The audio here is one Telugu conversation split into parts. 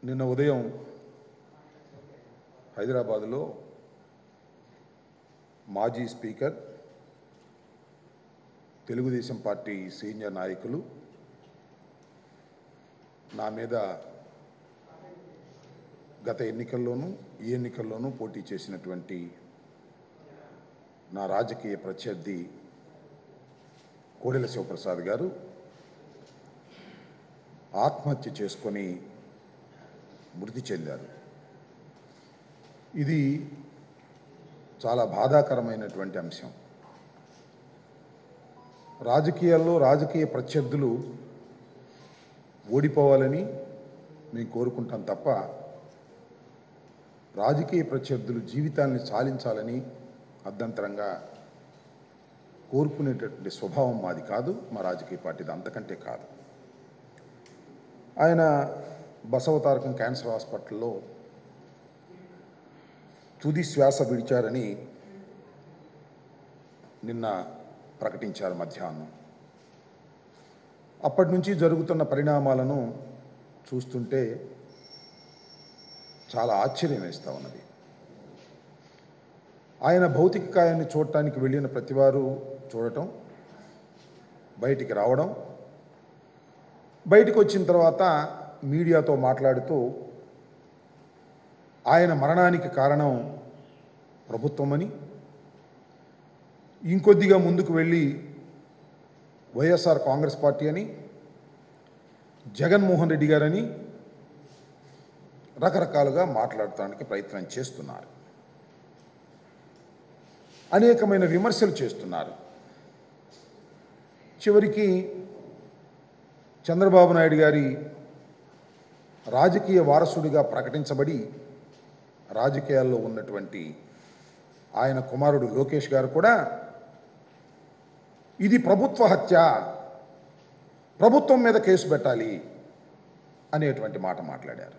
నిన్న ఉదయం హైదరాబాదులో మాజీ స్పీకర్ తెలుగుదేశం పార్టీ సీనియర్ నాయకులు నా మీద గత ఎన్నికల్లోనూ ఈ ఎన్నికల్లోనూ పోటీ చేసినటువంటి నా రాజకీయ ప్రత్యర్థి కోడెల శివప్రసాద్ గారు ఆత్మహత్య చేసుకొని మృతి చెందారు ఇది చాలా బాధాకరమైనటువంటి అంశం రాజకీయాల్లో రాజకీయ ప్రత్యర్థులు ఓడిపోవాలని మేము కోరుకుంటాం తప్ప రాజకీయ ప్రత్యర్థులు జీవితాన్ని సాధించాలని అర్ధంతరంగా కోరుకునేటటువంటి స్వభావం మాది కాదు మా రాజకీయ పార్టీది అంతకంటే కాదు ఆయన బసవతారకం క్యాన్సర్ హాస్పిటల్లో తుది శ్వాస విడిచారని నిన్న ప్రకటించారు మధ్యాహ్నం అప్పటి నుంచి జరుగుతున్న పరిణామాలను చూస్తుంటే చాలా ఆశ్చర్యం వేస్తూ ఉన్నది ఆయన భౌతిక కాయాన్ని చూడటానికి వెళ్ళిన ప్రతివారు చూడటం బయటికి రావడం బయటికి వచ్చిన తర్వాత మీడియాతో మాట్లాడుతూ ఆయన మరణానికి కారణం ప్రభుత్వమని ఇంకొద్దిగా ముందుకు వెళ్ళి వైఎస్ఆర్ కాంగ్రెస్ పార్టీ అని జగన్మోహన్ రెడ్డి గారని రకరకాలుగా మాట్లాడటానికి ప్రయత్నం చేస్తున్నారు అనేకమైన విమర్శలు చేస్తున్నారు చివరికి చంద్రబాబు నాయుడు గారి రాజకీయ వారసుడిగా ప్రకటించబడి రాజకీయాల్లో ఉన్నటువంటి ఆయన కుమారుడు లోకేష్ గారు కూడా ఇది ప్రభుత్వ హత్య ప్రభుత్వం మీద కేసు పెట్టాలి అనేటువంటి మాట మాట్లాడారు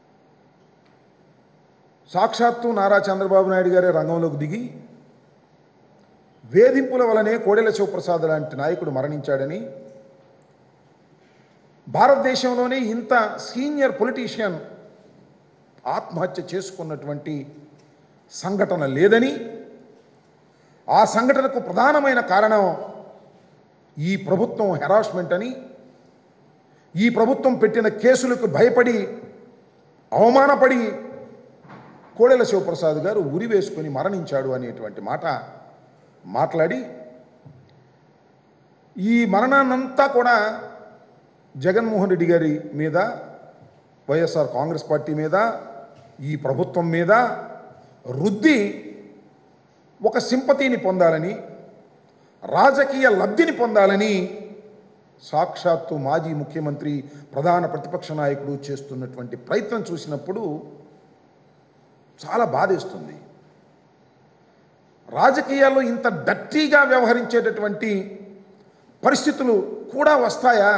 సాక్షాత్తు నారా చంద్రబాబు నాయుడు గారే రంగంలోకి దిగి వేధింపుల వలనే కోడెల శివప్రసాద్ లాంటి నాయకుడు మరణించాడని భారతదేశంలోనే ఇంత సీనియర్ పొలిటీషియన్ ఆత్మహత్య చేసుకున్నటువంటి సంఘటన లేదని ఆ సంఘటనకు ప్రధానమైన కారణం ఈ ప్రభుత్వం హెరాస్మెంట్ అని ఈ ప్రభుత్వం పెట్టిన కేసులకు భయపడి అవమానపడి కోడెల శివప్రసాద్ గారు ఉరి వేసుకొని మరణించాడు అనేటువంటి మాట మాట్లాడి ఈ మరణాన్నంతా కూడా జగన్మోహన్ రెడ్డి గారి మీద వైఎస్ఆర్ కాంగ్రెస్ పార్టీ మీద ఈ ప్రభుత్వం మీద రుద్ది ఒక సింపతిని పొందాలని రాజకీయ లబ్ధిని పొందాలని సాక్షాత్తు మాజీ ముఖ్యమంత్రి ప్రధాన ప్రతిపక్ష నాయకుడు చేస్తున్నటువంటి ప్రయత్నం చూసినప్పుడు చాలా బాధేస్తుంది రాజకీయాల్లో ఇంత డట్టీగా వ్యవహరించేటటువంటి పరిస్థితులు కూడా వస్తాయా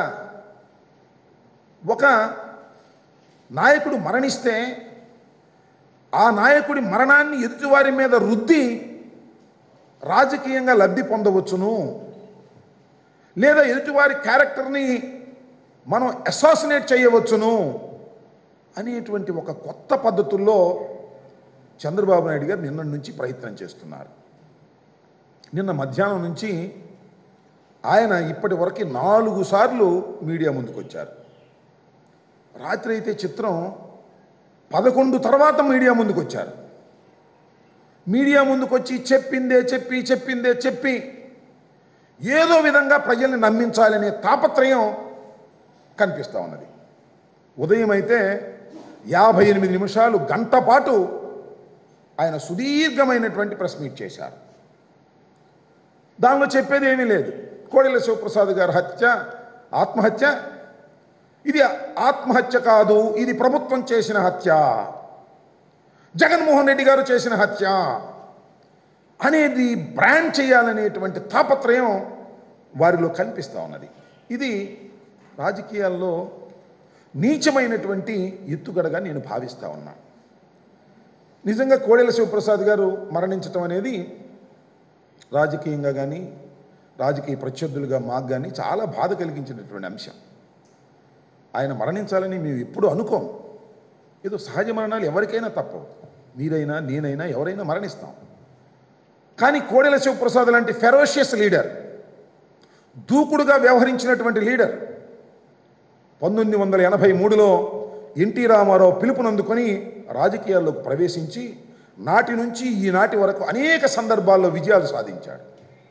ఒక నాయకుడు మరణిస్తే ఆ నాయకుడి మరణాన్ని ఎదుటివారి మీద రుద్ది రాజకీయంగా లబ్ధి పొందవచ్చును లేదా ఎదుటివారి క్యారెక్టర్ని మనం అసాసినేట్ చేయవచ్చును అనేటువంటి ఒక కొత్త పద్ధతుల్లో చంద్రబాబు నాయుడు గారు నిన్న నుంచి ప్రయత్నం చేస్తున్నారు నిన్న మధ్యాహ్నం నుంచి ఆయన ఇప్పటి వరకు నాలుగు సార్లు మీడియా ముందుకు వచ్చారు రాత్రి అయితే చిత్రం పదకొండు తర్వాత మీడియా ముందుకు వచ్చారు మీడియా ముందుకు వచ్చి చెప్పిందే చెప్పి చెప్పిందే చెప్పి ఏదో విధంగా ప్రజల్ని నమ్మించాలనే తాపత్రయం కనిపిస్తూ ఉన్నది ఉదయం అయితే యాభై ఎనిమిది నిమిషాలు గంట పాటు ఆయన సుదీర్ఘమైనటువంటి ప్రెస్ మీట్ చేశారు దానిలో చెప్పేది ఏమీ లేదు కోడెల శివప్రసాద్ గారి హత్య ఆత్మహత్య ఇది ఆత్మహత్య కాదు ఇది ప్రభుత్వం చేసిన హత్య జగన్మోహన్ రెడ్డి గారు చేసిన హత్య అనేది బ్రాండ్ చేయాలనేటువంటి తాపత్రయం వారిలో కనిపిస్తూ ఉన్నది ఇది రాజకీయాల్లో నీచమైనటువంటి ఎత్తుగడగా నేను భావిస్తూ ఉన్నా నిజంగా కోడెల శివప్రసాద్ గారు మరణించటం అనేది రాజకీయంగా కానీ రాజకీయ ప్రత్యర్థులుగా మాకు కానీ చాలా బాధ కలిగించినటువంటి అంశం ఆయన మరణించాలని మేము ఎప్పుడు అనుకోం ఏదో సహజ మరణాలు ఎవరికైనా తప్పవు మీరైనా నేనైనా ఎవరైనా మరణిస్తాం కానీ కోడెల శివప్రసాద్ లాంటి ఫెరోషియస్ లీడర్ దూకుడుగా వ్యవహరించినటువంటి లీడర్ పంతొమ్మిది వందల ఎనభై మూడులో ఎన్టీ రామారావు పిలుపునందుకొని రాజకీయాల్లోకి ప్రవేశించి నాటి నుంచి ఈనాటి వరకు అనేక సందర్భాల్లో విజయాలు సాధించాడు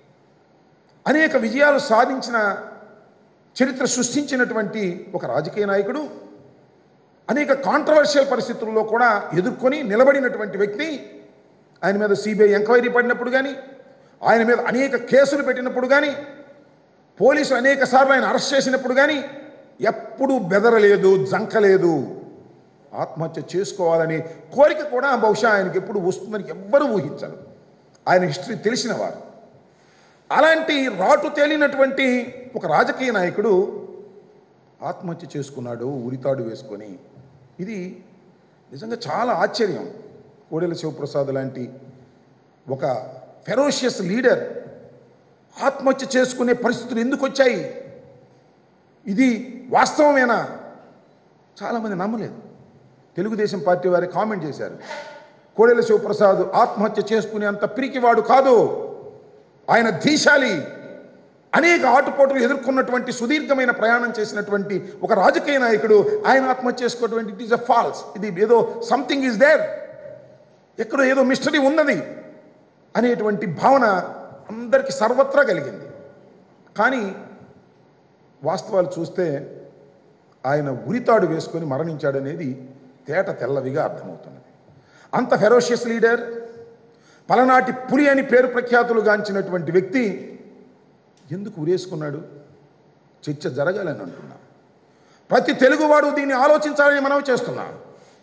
అనేక విజయాలు సాధించిన చరిత్ర సృష్టించినటువంటి ఒక రాజకీయ నాయకుడు అనేక కాంట్రవర్షియల్ పరిస్థితుల్లో కూడా ఎదుర్కొని నిలబడినటువంటి వ్యక్తి ఆయన మీద సిబిఐ ఎంక్వైరీ పడినప్పుడు కానీ ఆయన మీద అనేక కేసులు పెట్టినప్పుడు కానీ పోలీసులు అనేక సార్లు ఆయన అరెస్ట్ చేసినప్పుడు కానీ ఎప్పుడూ బెదరలేదు జంకలేదు ఆత్మహత్య చేసుకోవాలని కోరిక కూడా బహుశా ఆయనకి ఎప్పుడు వస్తుందని ఎవ్వరూ ఊహించరు ఆయన హిస్టరీ తెలిసిన వారు అలాంటి రాటు తేలినటువంటి ఒక రాజకీయ నాయకుడు ఆత్మహత్య చేసుకున్నాడు ఉరితాడు వేసుకొని ఇది నిజంగా చాలా ఆశ్చర్యం కోడెల శివప్రసాద్ లాంటి ఒక ఫెరోషియస్ లీడర్ ఆత్మహత్య చేసుకునే పరిస్థితులు ఎందుకు వచ్చాయి ఇది వాస్తవమేనా చాలామంది నమ్మలేదు తెలుగుదేశం పార్టీ వారి కామెంట్ చేశారు కోడెల శివప్రసాద్ ఆత్మహత్య చేసుకునే అంత పిరికివాడు కాదు ఆయన ధీశాలి అనేక ఆటుపోటులు ఎదుర్కొన్నటువంటి సుదీర్ఘమైన ప్రయాణం చేసినటువంటి ఒక రాజకీయ నాయకుడు ఆయన ఆత్మహత్య చేసుకోవటువంటి ఇట్ ఈస్ అ ఫాల్స్ ఇది ఏదో సంథింగ్ ఈజ్ దేర్ ఎక్కడో ఏదో మిస్టరీ ఉన్నది అనేటువంటి భావన అందరికీ సర్వత్రా కలిగింది కానీ వాస్తవాలు చూస్తే ఆయన ఉరితాడు వేసుకొని మరణించాడనేది తేట తెల్లవిగా అర్థమవుతున్నది అంత ఫెరోషియస్ లీడర్ పలనాటి పులి అని పేరు ప్రఖ్యాతులు గాంచినటువంటి వ్యక్తి ఎందుకు ఉరేసుకున్నాడు చర్చ జరగాలని అంటున్నా ప్రతి తెలుగువాడు దీన్ని ఆలోచించాలని మనం చేస్తున్నాం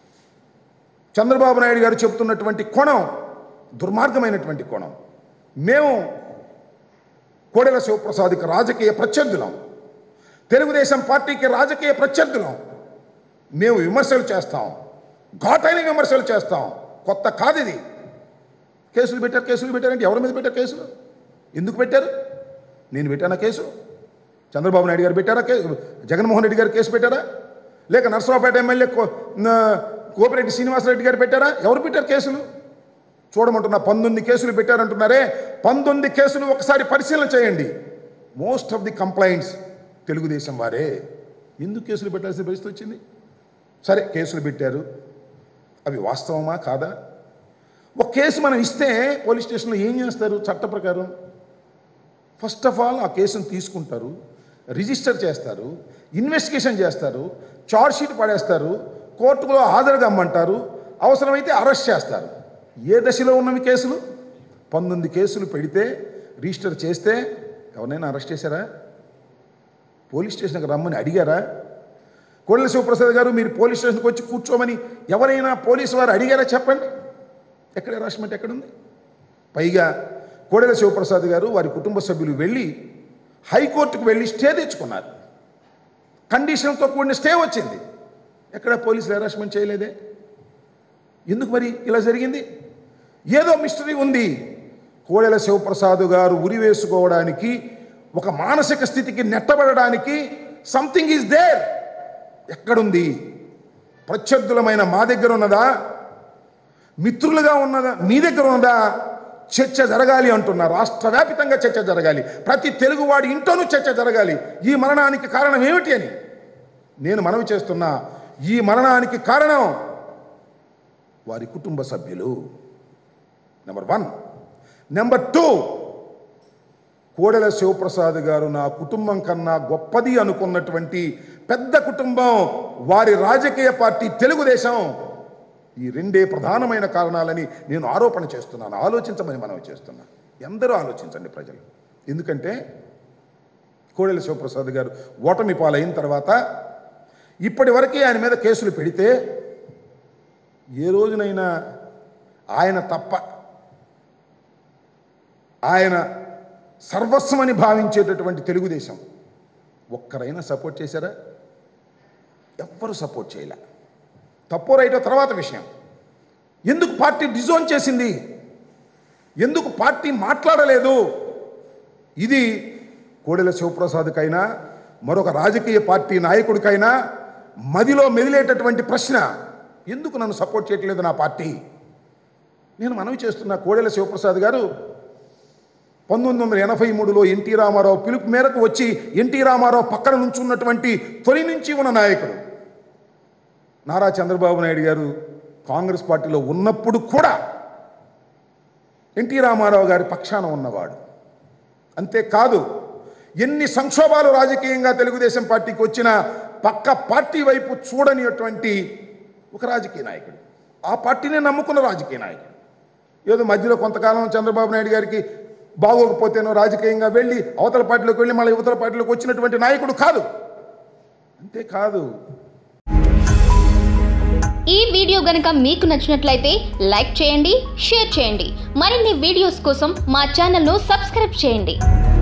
చంద్రబాబు నాయుడు గారు చెబుతున్నటువంటి కోణం దుర్మార్గమైనటువంటి కోణం మేము కోడెల శివప్రసాద్కి రాజకీయ ప్రత్యర్థులం తెలుగుదేశం పార్టీకి రాజకీయ ప్రత్యర్థులం మేము విమర్శలు చేస్తాం ఘాటైన విమర్శలు చేస్తాం కొత్త కాదు ఇది కేసులు పెట్టారు కేసులు పెట్టారంటే ఎవరి మీద పెట్టారు కేసులు ఎందుకు పెట్టారు నేను పెట్టానా కేసు చంద్రబాబు నాయుడు గారు పెట్టారా కేసు జగన్మోహన్ రెడ్డి గారు కేసు పెట్టారా లేక నర్సరావుపేట ఎమ్మెల్యే కో- నా- కోపిరెడ్డి శ్రీనివాసరెడ్డి గారు పెట్టారా ఎవరు పెట్టారు కేసులు చూడమంటున్నా పంతొమ్మిది కేసులు పెట్టారంటున్నారే పంతొమ్మిది కేసులు ఒకసారి పరిశీలన చేయండి most of the complaints Telugu Desam వారే ఎందుకు కేసులు పెట్టాల్సిన పరిస్థితి వచ్చింది సరే కేసులు పెట్టారు అవి వాస్తవమా కాదా ఒక కేసు మనం ఇస్తే పోలీస్ స్టేషన్లో ఏం చేస్తారు చట్ట ప్రకారం ఫస్ట్ ఆఫ్ ఆల్ ఆ కేసును తీసుకుంటారు రిజిస్టర్ చేస్తారు ఇన్వెస్టిగేషన్ చేస్తారు చార్జ్ షీట్ పడేస్తారు కోర్టులో హాజరు కమ్మంటారు అవసరమైతే అరెస్ట్ చేస్తారు ఏ దశలో ఉన్నవి కేసులు పంతొమ్మిది కేసులు పెడితే రిజిస్టర్ చేస్తే ఎవరినైనా అరెస్ట్ చేశారా పోలీస్ స్టేషన్కి రమ్మని అడిగారా కోడెల శివప్రసాద్ గారు మీరు పోలీస్ స్టేషన్కి వచ్చి కూర్చోమని ఎవరైనా పోలీసు వారు అడిగారా చెప్పండి ఎక్కడ హెరాస్మెంట్ ఎక్కడుంది పైగా కోడెల శివప్రసాద్ గారు వారి కుటుంబ సభ్యులు వెళ్ళి హైకోర్టుకు వెళ్ళి స్టే తెచ్చుకున్నారు కండిషన్తో కూడిన స్టే వచ్చింది ఎక్కడ పోలీసులు హెరాస్మెంట్ చేయలేదే ఎందుకు మరి ఇలా జరిగింది ఏదో మిస్టరీ ఉంది కోడెల శివప్రసాద్ గారు ఉరి వేసుకోవడానికి ఒక మానసిక స్థితికి నెట్టబడడానికి సంథింగ్ ఈజ్ దేర్ ఎక్కడుంది ప్రత్యర్థులమైన మా దగ్గర ఉన్నదా మిత్రులుగా ఉన్నదా మీ దగ్గర ఉన్నదా చర్చ జరగాలి అంటున్నా రాష్ట్ర వ్యాపితంగా చర్చ జరగాలి ప్రతి తెలుగువాడి ఇంట్లోనూ చర్చ జరగాలి ఈ మరణానికి కారణం ఏమిటి అని నేను మనవి చేస్తున్నా ఈ మరణానికి కారణం వారి కుటుంబ సభ్యులు number one number two Kodela Sivaprasad గారు నా కుటుంబం కన్నా గొప్పది అనుకున్నటువంటి పెద్ద కుటుంబం వారి రాజకీయ పార్టీ తెలుగుదేశం ఈ రెండే ప్రధానమైన కారణాలని నేను ఆరోపణ చేస్తున్నాను ఆలోచించమని మనవి చేస్తున్నా ఎందరూ ఆలోచించండి ప్రజలు ఎందుకంటే కోడెల శివప్రసాద్ గారు ఓటమి పాలైన తర్వాత ఇప్పటి వరకే ఆయన మీద కేసులు పెడితే ఏ రోజునైనా ఆయన తప్ప ఆయన సర్వస్వమని భావించేటటువంటి తెలుగుదేశం ఒక్కరైనా సపోర్ట్ చేశారా ఎవ్వరు సపోర్ట్ చేయలే తప్పో రైటో తర్వాత విషయం ఎందుకు పార్టీ డిజోన్ చేసింది ఎందుకు పార్టీ మాట్లాడలేదు ఇది కోడెల శివప్రసాద్కైనా మరొక రాజకీయ పార్టీ నాయకుడికైనా మదిలో మెదిలేటటువంటి ప్రశ్న ఎందుకు నన్ను సపోర్ట్ చేయట్లేదు నా పార్టీ నేను మనవి చేస్తున్న కోడెల శివప్రసాద్ గారు పంతొమ్మిది వందల ఎనభై మూడులో ఎన్టీ రామారావు పిలుపు మేరకు వచ్చి ఎన్టీ రామారావు పక్కన నుంచున్నటువంటి తొలి నుంచి ఉన్న నాయకుడు నారా చంద్రబాబు నాయుడు గారు కాంగ్రెస్ పార్టీలో ఉన్నప్పుడు కూడా ఎన్టీ రామారావు గారి పక్షాన ఉన్నవాడు అంతేకాదు ఎన్ని సంక్షోభాలు రాజకీయంగా తెలుగుదేశం పార్టీకి వచ్చినా పక్క పార్టీ వైపు చూడనిటువంటి ఒక రాజకీయ నాయకుడు ఆ పార్టీనే నమ్ముకున్న రాజకీయ నాయకుడు ఏదో మధ్యలో కొంతకాలం చంద్రబాబు నాయుడు గారికి బాగోకపోతేనో రాజకీయంగా వెళ్ళి అవతల పార్టీలోకి వెళ్ళి మళ్ళీ యువతల పార్టీలోకి వచ్చినటువంటి నాయకుడు కాదు అంతేకాదు ఈ వీడియో గనుక మీకు నచ్చినట్లయితే లైక్ చేయండి షేర్ చేయండి మరిన్ని వీడియోస్ కోసం మా ఛానల్ను సబ్స్క్రైబ్ చేయండి